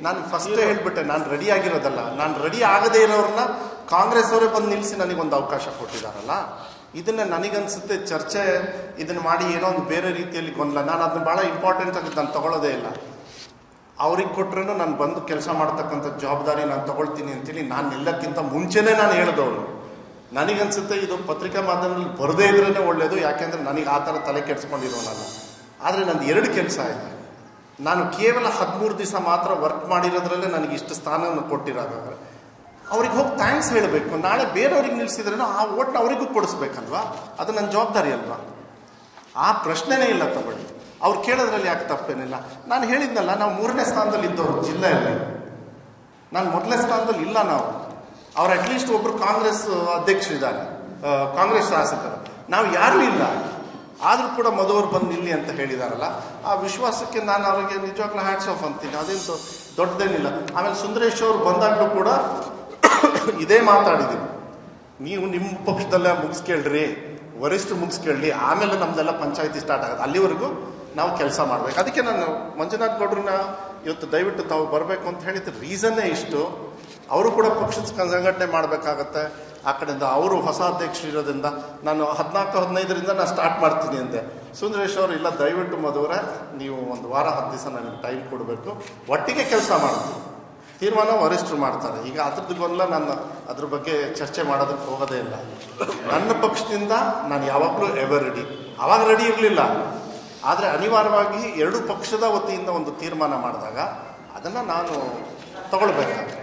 ನಾನು ಫಸ್ಟ್ ಹೇಳ್ಬಿಟ್ಟೆ ನಾನು ರೆಡಿ ಆಗಿರೋದಲ್ಲ ನಾನು ರೆಡಿ ಆಗದೇ ಇರೋರನ್ನ ಕಾಂಗ್ರೆಸ್ ಅವರೇ ಬಂದು ನಿಲ್ಲಿಸಿ ನನಗೊಂದು ಅವಕಾಶ ಕೊಟ್ಟಿದ್ದಾರಲ್ಲ ಇದನ್ನ ನನಗನ್ಸುತ್ತೆ ಚರ್ಚೆ ಇದನ್ನ ಮಾಡಿ ಏನೋ ಒಂದು ಬೇರೆ ರೀತಿಯಲ್ಲಿ ಗೊಂದಲ ನಾನು ಅದನ್ನ ಭಾಳ ಇಂಪಾರ್ಟೆಂಟ್ ಆಗಿ ನಾನು ತಗೊಳ್ಳೋದೇ ಇಲ್ಲ ಅವ್ರಿಗೆ ಕೊಟ್ರೇನು ನಾನು ಬಂದು ಕೆಲಸ ಮಾಡ್ತಕ್ಕಂಥ ಜವಾಬ್ದಾರಿ ನಾನು ತಗೊಳ್ತೀನಿ ಅಂತೇಳಿ ನಾನು ಎಲ್ಲಕ್ಕಿಂತ ಮುಂಚೆನೇ ನಾನು ಹೇಳಿದವನು ನನಗನ್ಸುತ್ತೆ ಇದು ಪತ್ರಿಕಾ ಮಾಧ್ಯಮದಲ್ಲಿ ಬರದೇ ಇದ್ರೇ ಒಳ್ಳೆಯದು ಯಾಕೆಂದರೆ ನನಗೆ ಆ ಥರ ತಲೆ ಕೆಡಿಸ್ಕೊಂಡಿರೋನಲ್ಲ ಆದರೆ ನಂದು ಎರಡು ಕೆಲಸ ಇದೆ ನಾನು ಕೇವಲ ಹದಿಮೂರು ದಿವಸ ಮಾತ್ರ ವರ್ಕ್ ಮಾಡಿರೋದ್ರಲ್ಲೇ ನನಗೆ ಇಷ್ಟು ಸ್ಥಾನವನ್ನು ಕೊಟ್ಟಿರೋದಾದ್ರೆ ಅವ್ರಿಗೆ ಹೋಗಿ ಥ್ಯಾಂಕ್ಸ್ ಹೇಳಬೇಕು ನಾಳೆ ಬೇರೆಯವ್ರಿಗೆ ನಿಲ್ಲಿಸಿದ್ರೇನೋ ಆ ಓಟ್ನ ಅವರಿಗೂ ಕೊಡಿಸ್ಬೇಕಲ್ವಾ ಅದು ನನ್ನ ಜವಾಬ್ದಾರಿ ಅಲ್ವಾ ಆ ಪ್ರಶ್ನೆನೇ ಇಲ್ಲ ತಗೊಳ್ಳಿ ಅವ್ರು ಕೇಳೋದ್ರಲ್ಲಿ ಯಾಕೆ ತಪ್ಪೇನಿಲ್ಲ ನಾನು ಹೇಳಿದ್ನಲ್ಲ ನಾವು ಮೂರನೇ ಸ್ಥಾನದಲ್ಲಿ ಇದ್ದವರು ಜಿಲ್ಲೆಯಲ್ಲಿ ನಾನು ಮೊದಲನೇ ಸ್ಥಾನದಲ್ಲಿ ಇಲ್ಲ ನಾವು ಅವ್ರು ಅಟ್ಲೀಸ್ಟ್ ಒಬ್ರು ಕಾಂಗ್ರೆಸ್ ಅಧ್ಯಕ್ಷರಿದ್ದಾರೆ ಆ, ಕಾಂಗ್ರೆಸ್ ಶಾಸಕರು ನಾವು ಯಾರೂ ಇಲ್ಲ ಆದರೂ ಕೂಡ ಮಧುವರು ಬಂದು ನಿಲ್ಲಿ ಅಂತ ಹೇಳಿದಾರಲ್ಲ ಆ ವಿಶ್ವಾಸಕ್ಕೆ ನಾನು ಅವರಿಗೆ ನಿಜವಾಗ್ಲೂ ಹ್ಯಾಟ್ಸ್ ಆಫ್ ಅಂತೀನಿ ಅದೇನು ದೊಡ್ಡದೇನಿಲ್ಲ ಆಮೇಲೆ ಸುಂದರೇಶ್ ಅವರು ಬಂದಾಗಲೂ ಕೂಡ ಇದೇ ಮಾತಾಡಿದ್ದೀನಿ ನೀವು ನಿಮ್ಮ ಪಕ್ಷದಲ್ಲೇ ಮುಗಿಸ್ಕೇಳ್ರಿ ವರಿಷ್ಠರು ಮುಗಿಸ್ಕೇಳಿ ಆಮೇಲೆ ನಮ್ದೆಲ್ಲ ಪಂಚಾಯತಿ ಸ್ಟಾರ್ಟ್ ಆಗುತ್ತೆ ಅಲ್ಲಿವರೆಗೂ ನಾವು ಕೆಲಸ ಮಾಡ್ಬೇಕು ಅದಕ್ಕೆ ನಾನು ಮಂಜುನಾಥ್ ಗೌಡ್ರನ್ನ ಇವತ್ತು ದಯವಿಟ್ಟು ತಾವು ಬರಬೇಕು ಅಂತ ಹೇಳಿದ ರೀಸನ್ನೇ ಇಷ್ಟು ಅವರು ಕೂಡ ಪಕ್ಷದ ಸಂಘಟನೆ ಮಾಡಬೇಕಾಗತ್ತೆ ಆ ಕಡೆಯಿಂದ ಅವರು ಹೊಸ ಅಧ್ಯಕ್ಷರು ಇರೋದ್ರಿಂದ ನಾನು ಹದಿನಾಲ್ಕು ಹದಿನೈದರಿಂದ ನಾನು ಸ್ಟಾರ್ಟ್ ಮಾಡ್ತೀನಿ ಅಂದೆ ಸುಂದರೇಶ್ ಅವರು ಇಲ್ಲ ದಯವಿಟ್ಟು ಮಧುವರೇ ನೀವು ಒಂದು ವಾರ ಹತ್ತು ದಿವಸ ನನಗೆ ಟೈಮ್ ಕೊಡಬೇಕು ಒಟ್ಟಿಗೆ ಕೆಲಸ ಮಾಡ್ತೀನಿ ತೀರ್ಮಾನ ವರಿಷ್ಠರು ಮಾಡ್ತಾರೆ ಈಗ ಅದ್ರದ್ದು ಗೊಂದಲ ನಾನು ಅದ್ರ ಬಗ್ಗೆ ಚರ್ಚೆ ಮಾಡೋದಕ್ಕೆ ಹೋಗೋದೇ ಇಲ್ಲ ನನ್ನ ಪಕ್ಷದಿಂದ ನಾನು ಯಾವಾಗಲೂ ಎವರ್ ರೆಡಿ ಅವಾಗ ರೆಡಿ ಇರಲಿಲ್ಲ ಆದರೆ ಅನಿವಾರ್ಯವಾಗಿ ಎರಡು ಪಕ್ಷದ ವತಿಯಿಂದ ಒಂದು ತೀರ್ಮಾನ ಮಾಡಿದಾಗ ಅದನ್ನು ನಾನು ತಗೊಳ್ಬೇಕಾಗುತ್ತೆ